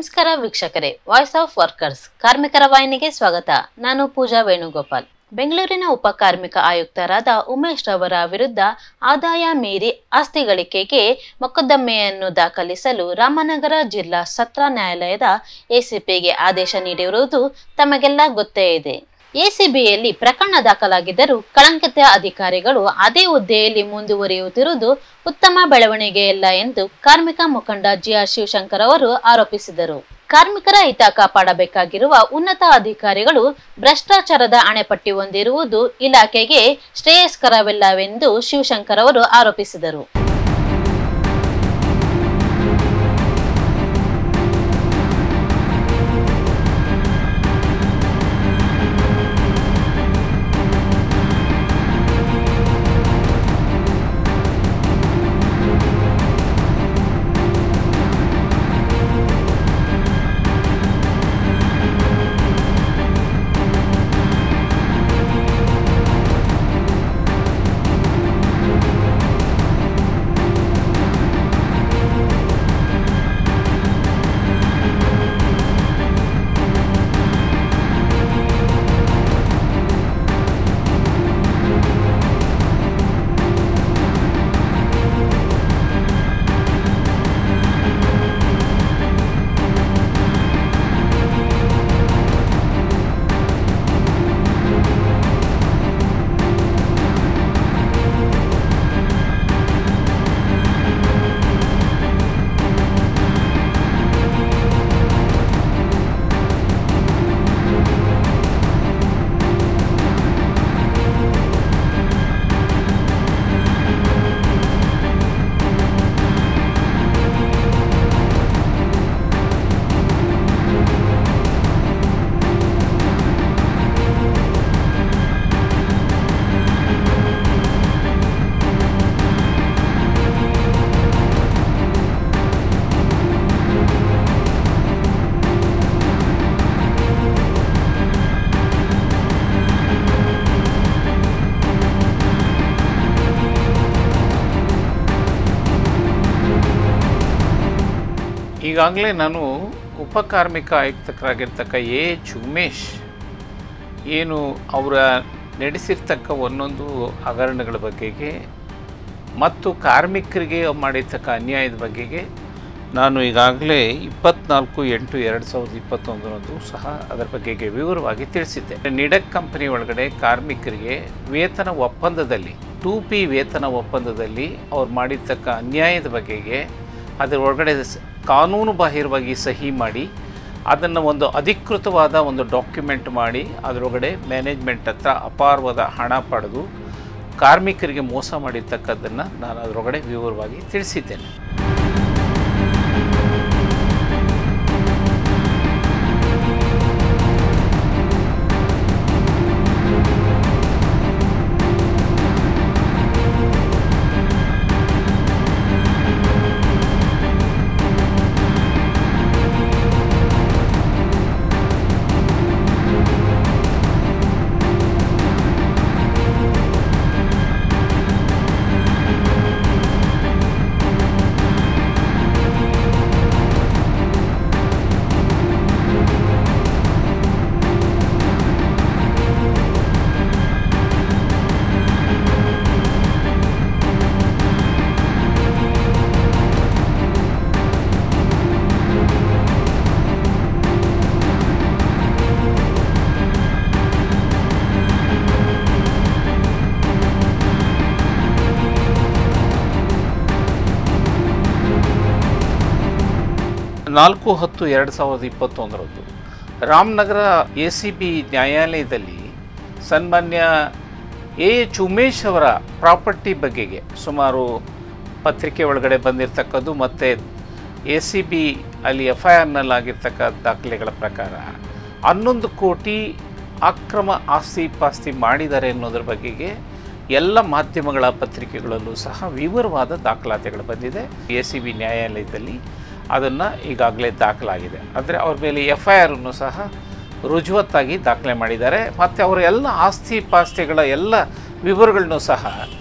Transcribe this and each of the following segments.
ನಮಸ್ಕಾರ ವೀಕ್ಷಕರೇ voice of workers ಕಾರ್ಮಿಕರ ವಾಹಿನಿಗೆ ಸ್ವಾಗತ ನಾನು ಪೂಜಾ ವೇಣುಗೋಪಾಲ್ ಬೆಂಗಳೂರಿನ ಉಪ ಕಾರ್ಮಿಕ ಆಯುಕ್ತರಾದ ಉಮೇಶ್ ರವರ ವಿರುದ್ಧ ಆದಾಯ ಮೀರಿ ಆಸ್ತಿ ಗಳಿಕೆಗೆ ಮೊಕದ್ದಮೆಯನ್ನು ದಾಖಲಿಸಲು ರಾಮನಗರ ಜಿಲ್ಲಾ ಸತ್ರ ನ್ಯಾಯಾಲಯದ ಎಸಿಪಿಗೆ ಆದೇಶ ನೀಡಿರುವುದು ತಮಗೆಲ್ಲ ಗೊತ್ತೇ ಇದೆ ಎಸಿಬಿಯಲ್ಲಿ ಪ್ರಕರಣ ದಾಖಲಾಗಿದ್ದರೂ ಕಳಂಕಿತ ಅಧಿಕಾರಿಗಳು ಅದೇ ಹುದ್ದೆಯಲ್ಲಿ ಮುಂದುವರಿಯುತ್ತಿರುವುದು ಉತ್ತಮ ಬೆಳವಣಿಗೆಯಲ್ಲ ಎಂದು ಕಾರ್ಮಿಕ ಮುಖಂಡ ಜಿಆರ್ ಶಿವಶಂಕರ್ ಅವರು ಆರೋಪಿಸಿದರು ಕಾರ್ಮಿಕರ ಹಿತ ಕಾಪಾಡಬೇಕಾಗಿರುವ ಉನ್ನತ ಅಧಿಕಾರಿಗಳು ಭ್ರಷ್ಟಾಚಾರದ ಅಣೆಪಟ್ಟಿ ಹೊಂದಿರುವುದು ಇಲಾಖೆಗೆ ಶ್ರೇಯಸ್ಕರವಿಲ್ಲವೆಂದು ಶಿವಶಂಕರ್ ಅವರು ಆರೋಪಿಸಿದರು ಈಗಾಗಲೇ ನಾನು ಉಪಕಾರ್ಮಿಕ ಆಯುಕ್ತರಾಗಿರ್ತಕ್ಕ ಎ ಎಚ್ ಉಮೇಶ್ ಏನು ಅವರ ನಡೆಸಿರ್ತಕ್ಕ ಒಂದೊಂದು ಹಗರಣಗಳ ಬಗೆಗೆ ಮತ್ತು ಕಾರ್ಮಿಕರಿಗೆ ಮಾಡಿರ್ತಕ್ಕ ಅನ್ಯಾಯದ ಬಗೆಗೆ ನಾನು ಈಗಾಗಲೇ ಇಪ್ಪತ್ನಾಲ್ಕು ಎಂಟು ಎರಡು ಸಾವಿರದ ಇಪ್ಪತ್ತೊಂದರಂದು ಸಹ ಅದರ ಬಗೆಗೆ ವಿವರವಾಗಿ ತಿಳಿಸಿದ್ದೆ ನಿಡಕ್ ಕಂಪನಿ ಒಳಗಡೆ ಕಾರ್ಮಿಕರಿಗೆ ವೇತನ ಒಪ್ಪಂದದಲ್ಲಿ ಟೂ ಪಿ ವೇತನ ಒಪ್ಪಂದದಲ್ಲಿ ಅವ್ರು ಮಾಡಿರ್ತಕ್ಕ ಅನ್ಯಾಯದ ಬಗೆಗೆ ಅದರ ಒಳಗಡೆ ಸ- ಕಾನೂನು ಬಾಹಿರವಾಗಿ ಸಹಿ ಮಾಡಿ ಅದನ್ನು ಒಂದು ಅಧಿಕೃತವಾದ ಒಂದು ಡಾಕ್ಯುಮೆಂಟ್ ಮಾಡಿ ಅದರೊಳಗಡೆ ಮ್ಯಾನೇಜ್ಮೆಂಟ್ ಹತ್ರ ಅಪಾರವಾದ ಹಣ ಪಡೆದು ಕಾರ್ಮಿಕರಿಗೆ ಮೋಸ ಮಾಡಿರ್ತಕ್ಕದ್ದನ್ನು ನಾನು ಅದರೊಳಗಡೆ ವಿವರವಾಗಿ ತಿಳಿಸಿದ್ದೇನೆ ನಾಲ್ಕು ಹತ್ತು ಎರಡು ಸಾವಿರದ ಇಪ್ಪತ್ತೊಂದರಂದು ರಾಮನಗರ ಎ ಸಿ ಬಿ ನ್ಯಾಯಾಲಯದಲ್ಲಿ ಸನ್ಮಾನ್ಯ ಎ ಎಚ್ ಉಮೇಶ್ ಅವರ ಪ್ರಾಪರ್ಟಿ ಬಗೆಗೆ ಸುಮಾರು ಪತ್ರಿಕೆ ಒಳಗಡೆ ಬಂದಿರತಕ್ಕದ್ದು ಮತ್ತು ಎ ಸಿ ಬಿ ಅಲ್ಲಿ ಎಫ್ ಐ ಆರ್ನಲ್ಲಾಗಿರ್ತಕ್ಕ ದಾಖಲೆಗಳ ಪ್ರಕಾರ ಹನ್ನೊಂದು ಕೋಟಿ ಅಕ್ರಮ ಆಸ್ತಿ ಪಾಸ್ತಿ ಮಾಡಿದ್ದಾರೆ ಅನ್ನೋದ್ರ ಬಗೆಗೆ ಎಲ್ಲ ಮಾಧ್ಯಮಗಳ ಪತ್ರಿಕೆಗಳಲ್ಲೂ ಸಹ ವಿವರವಾದ ದಾಖಲಾತಿಗಳು ಬಂದಿದೆ ಎ ಸಿ ಬಿ ನ್ಯಾಯಾಲಯದಲ್ಲಿ ಅದನ್ನು ಈಗಾಗಲೇ ದಾಖಲಾಗಿದೆ ಅಂದರೆ ಅವ್ರ ಮೇಲೆ ಎಫ್ ಐ ಆರನ್ನು ಸಹ ರುಜುವತ್ತಾಗಿ ದಾಖಲೆ ಮಾಡಿದ್ದಾರೆ ಮತ್ತು ಅವರ ಎಲ್ಲ ಆಸ್ತಿ ಪಾಸ್ತಿಗಳ ಎಲ್ಲ ವಿವರಗಳನ್ನು ಸಹ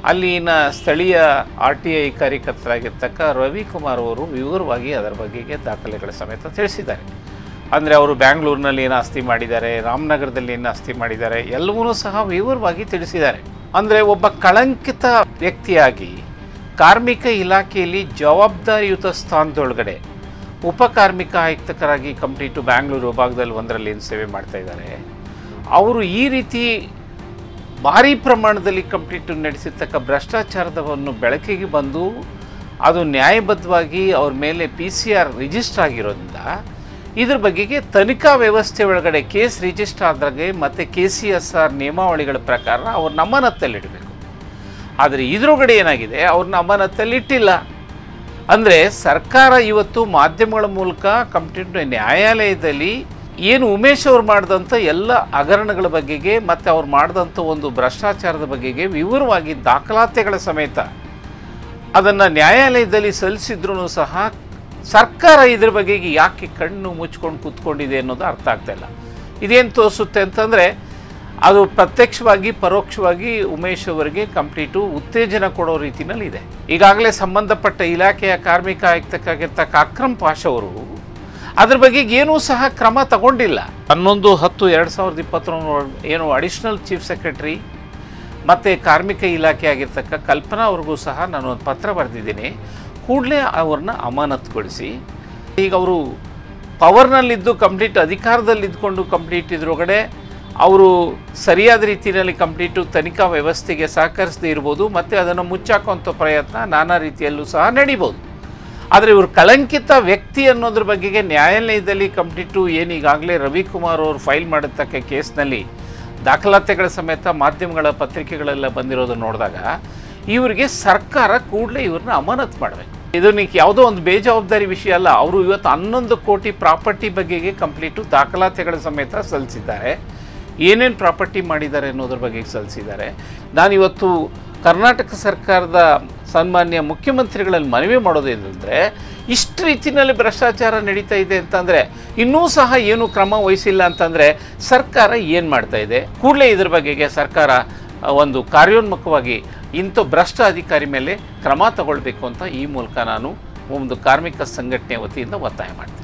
ಅಲ್ಲಿನ ಸ್ಥಳೀಯ ಆರ್ ಟಿ ಐ ಕಾರ್ಯಕರ್ತರಾಗಿರ್ತಕ್ಕ ರವಿಕುಮಾರ್ ಅವರು ವಿವರವಾಗಿ ಅದರ ಬಗೆಗೆ ದಾಖಲೆಗಳ ಸಮೇತ ತಿಳಿಸಿದ್ದಾರೆ ಅಂದರೆ ಅವರು ಬ್ಯಾಂಗ್ಳೂರಿನಲ್ಲಿ ಏನು ಆಸ್ತಿ ಮಾಡಿದ್ದಾರೆ ರಾಮನಗರದಲ್ಲಿ ಏನು ಆಸ್ತಿ ಮಾಡಿದ್ದಾರೆ ಎಲ್ಲವನ್ನೂ ಸಹ ವಿವರವಾಗಿ ತಿಳಿಸಿದ್ದಾರೆ ಅಂದರೆ ಒಬ್ಬ ಕಳಂಕಿತ ವ್ಯಕ್ತಿಯಾಗಿ ಕಾರ್ಮಿಕ ಇಲಾಖೆಯಲ್ಲಿ ಜವಾಬ್ದಾರಿಯುತ ಸ್ಥಾನದೊಳಗಡೆ ಉಪ ಕಾರ್ಮಿಕ ಆಯುಕ್ತಕರಾಗಿ ಕಂಪ್ಲೀಟು ಬ್ಯಾಂಗ್ಳೂರು ವಿಭಾಗದಲ್ಲಿ ಒಂದರಲ್ಲಿ ಏನು ಸೇವೆ ಮಾಡ್ತಾ ಇದ್ದಾರೆ ಅವರು ಈ ರೀತಿ ಭಾರಿ ಪ್ರಮಾಣದಲ್ಲಿ ಕಂಪ್ಲೀಟ್ ನಡೆಸಿರ್ತಕ್ಕ ಭ್ರಷ್ಟಾಚಾರದವನ್ನು ಬೆಳಕಿಗೆ ಬಂದು ಅದು ನ್ಯಾಯಬದ್ಧವಾಗಿ ಅವ್ರ ಮೇಲೆ ಪಿ ಸಿ ಆರ್ ರಿಜಿಸ್ಟರ್ ಆಗಿರೋದ್ರಿಂದ ಇದ್ರ ಬಗೆಗೆ ತನಿಖಾ ವ್ಯವಸ್ಥೆ ಒಳಗಡೆ ಕೇಸ್ ರಿಜಿಸ್ಟರ್ ಆದಾಗೆ ಮತ್ತು ಕೆ ಸಿ ಎಸ್ ಆರ್ ನಿಯಮಾವಳಿಗಳ ಪ್ರಕಾರ ಅವ್ರನ್ನ ಅಮಾನತ್ತಲ್ಲಿಡಬೇಕು ಆದರೆ ಇದ್ರೊಳಗಡೆ ಏನಾಗಿದೆ ಅವ್ರನ್ನ ಅಮಾನತ್ತಲ್ಲಿಟ್ಟಿಲ್ಲ ಅಂದರೆ ಸರ್ಕಾರ ಇವತ್ತು ಮಾಧ್ಯಮಗಳ ಮೂಲಕ ಕಂಪ್ಲೀಟ್ ನ್ಯಾಯಾಲಯದಲ್ಲಿ ಏನು ಉಮೇಶ್ ಅವ್ರು ಮಾಡಿದಂಥ ಎಲ್ಲ ಹಗರಣಗಳ ಬಗೆಗೆ ಮತ್ತು ಅವ್ರು ಮಾಡಿದಂಥ ಒಂದು ಭ್ರಷ್ಟಾಚಾರದ ಬಗೆಗೆ ವಿವರವಾಗಿ ದಾಖಲಾತಿಗಳ ಸಮೇತ ಅದನ್ನು ನ್ಯಾಯಾಲಯದಲ್ಲಿ ಸಲ್ಲಿಸಿದ್ರೂ ಸಹ ಸರ್ಕಾರ ಇದ್ರ ಬಗೆಗೆ ಯಾಕೆ ಕಣ್ಣು ಮುಚ್ಕೊಂಡು ಕೂತ್ಕೊಂಡಿದೆ ಅನ್ನೋದು ಅರ್ಥ ಆಗ್ತಾ ಇಲ್ಲ ಇದೇನು ತೋರಿಸುತ್ತೆ ಅಂತಂದರೆ ಅದು ಪ್ರತ್ಯಕ್ಷವಾಗಿ ಪರೋಕ್ಷವಾಗಿ ಉಮೇಶ್ ಅವರಿಗೆ ಕಂಪ್ಲೀಟು ಉತ್ತೇಜನ ಕೊಡೋ ರೀತಿಯಲ್ಲಿ ಇದೆ ಈಗಾಗಲೇ ಸಂಬಂಧಪಟ್ಟ ಇಲಾಖೆಯ ಕಾರ್ಮಿಕ ಆಯುಕ್ತಕ್ಕಾಗಿರ್ತಕ್ಕ ಅಕ್ರಮ್ ಪಾಷ್ ಅವರು ಅದ್ರ ಬಗ್ಗೆ ಏನೂ ಸಹ ಕ್ರಮ ತಗೊಂಡಿಲ್ಲ ಹನ್ನೊಂದು ಹತ್ತು ಎರಡು ಸಾವಿರದ ಇಪ್ಪತ್ತೊಂದು ಏನು ಅಡಿಷನಲ್ ಚೀಫ್ ಸೆಕ್ರೆಟರಿ ಮತ್ತು ಕಾರ್ಮಿಕ ಇಲಾಖೆ ಆಗಿರ್ತಕ್ಕ ಕಲ್ಪನಾ ಅವ್ರಿಗೂ ಸಹ ನಾನು ಒಂದು ಪತ್ರ ಬರೆದಿದ್ದೀನಿ ಕೂಡಲೇ ಅವ್ರನ್ನ ಅಮಾನತುಗೊಳಿಸಿ ಈಗ ಅವರು ಪವರ್ನಲ್ಲಿದ್ದು ಕಂಪ್ಲೀಟ್ ಅಧಿಕಾರದಲ್ಲಿ ಇದ್ಕೊಂಡು ಕಂಪ್ಲೀಟ್ ಇದ್ರೊಳಗಡೆ ಅವರು ಸರಿಯಾದ ರೀತಿಯಲ್ಲಿ ಕಂಪ್ಲೀಟು ತನಿಖಾ ವ್ಯವಸ್ಥೆಗೆ ಸಹಕರಿಸದೇ ಇರ್ಬೋದು ಮತ್ತು ಅದನ್ನು ಮುಚ್ಚಾಕುವಂಥ ಪ್ರಯತ್ನ ನಾನಾ ರೀತಿಯಲ್ಲೂ ಸಹ ನಡೀಬೋದು ಆದರೆ ಇವರು ಕಳಂಕಿತ ವ್ಯಕ್ತಿ ಅನ್ನೋದ್ರ ಬಗೆಗೆ ನ್ಯಾಯಾಲಯದಲ್ಲಿ ಕಂಪ್ಲೀಟು ಏನು ಈಗಾಗಲೇ ರವಿಕುಮಾರ್ ಅವರು ಫೈಲ್ ಮಾಡಿರ್ತಕ್ಕ ಕೇಸ್ನಲ್ಲಿ ದಾಖಲಾತಿಗಳ ಸಮೇತ ಮಾಧ್ಯಮಗಳ ಪತ್ರಿಕೆಗಳೆಲ್ಲ ಬಂದಿರೋದು ನೋಡಿದಾಗ ಇವರಿಗೆ ಸರ್ಕಾರ ಕೂಡಲೇ ಇವ್ರನ್ನ ಅಮಾನತ್ ಮಾಡಬೇಕು ಇದು ನೀಕ್ ಯಾವುದೋ ಒಂದು ಬೇಜವಾಬ್ದಾರಿ ವಿಷಯ ಅಲ್ಲ ಅವರು ಇವತ್ತು ಹನ್ನೊಂದು ಕೋಟಿ ಪ್ರಾಪರ್ಟಿ ಬಗೆಗೆ ಕಂಪ್ಲೀಟು ದಾಖಲಾತಿಗಳ ಸಮೇತ ಸಲ್ಲಿಸಿದ್ದಾರೆ ಏನೇನು ಪ್ರಾಪರ್ಟಿ ಮಾಡಿದ್ದಾರೆ ಅನ್ನೋದ್ರ ಬಗ್ಗೆ ಸಲ್ಲಿಸಿದ್ದಾರೆ ನಾನಿವತ್ತು ಕರ್ನಾಟಕ ಸರ್ಕಾರದ ಸನ್ಮಾನ್ಯ ಮುಖ್ಯಮಂತ್ರಿಗಳಲ್ಲಿ ಮನವಿ ಮಾಡೋದೇನೆಂದರೆ ಇಷ್ಟು ರೀತಿಯಲ್ಲಿ ಭ್ರಷ್ಟಾಚಾರ ನಡೀತಾ ಇದೆ ಅಂತಂದರೆ ಇನ್ನೂ ಸಹ ಏನು ಕ್ರಮ ವಹಿಸಿಲ್ಲ ಅಂತಂದರೆ ಸರ್ಕಾರ ಏನು ಮಾಡ್ತಾ ಇದೆ ಕೂಡಲೇ ಇದ್ರ ಬಗೆಗೆ ಸರ್ಕಾರ ಆ, ಒಂದು ಕಾರ್ಯೋನ್ಮುಖವಾಗಿ ಇಂಥ ಭ್ರಷ್ಟ ಅಧಿಕಾರಿ ಮೇಲೆ ಕ್ರಮ ತಗೊಳ್ಬೇಕು ಅಂತ ಈ ಮೂಲಕ ನಾನು ಒಂದು ಕಾರ್ಮಿಕ ಸಂಘಟನೆ ವತಿಯಿಂದ ಒತ್ತಾಯ ಮಾಡ್ತೀನಿ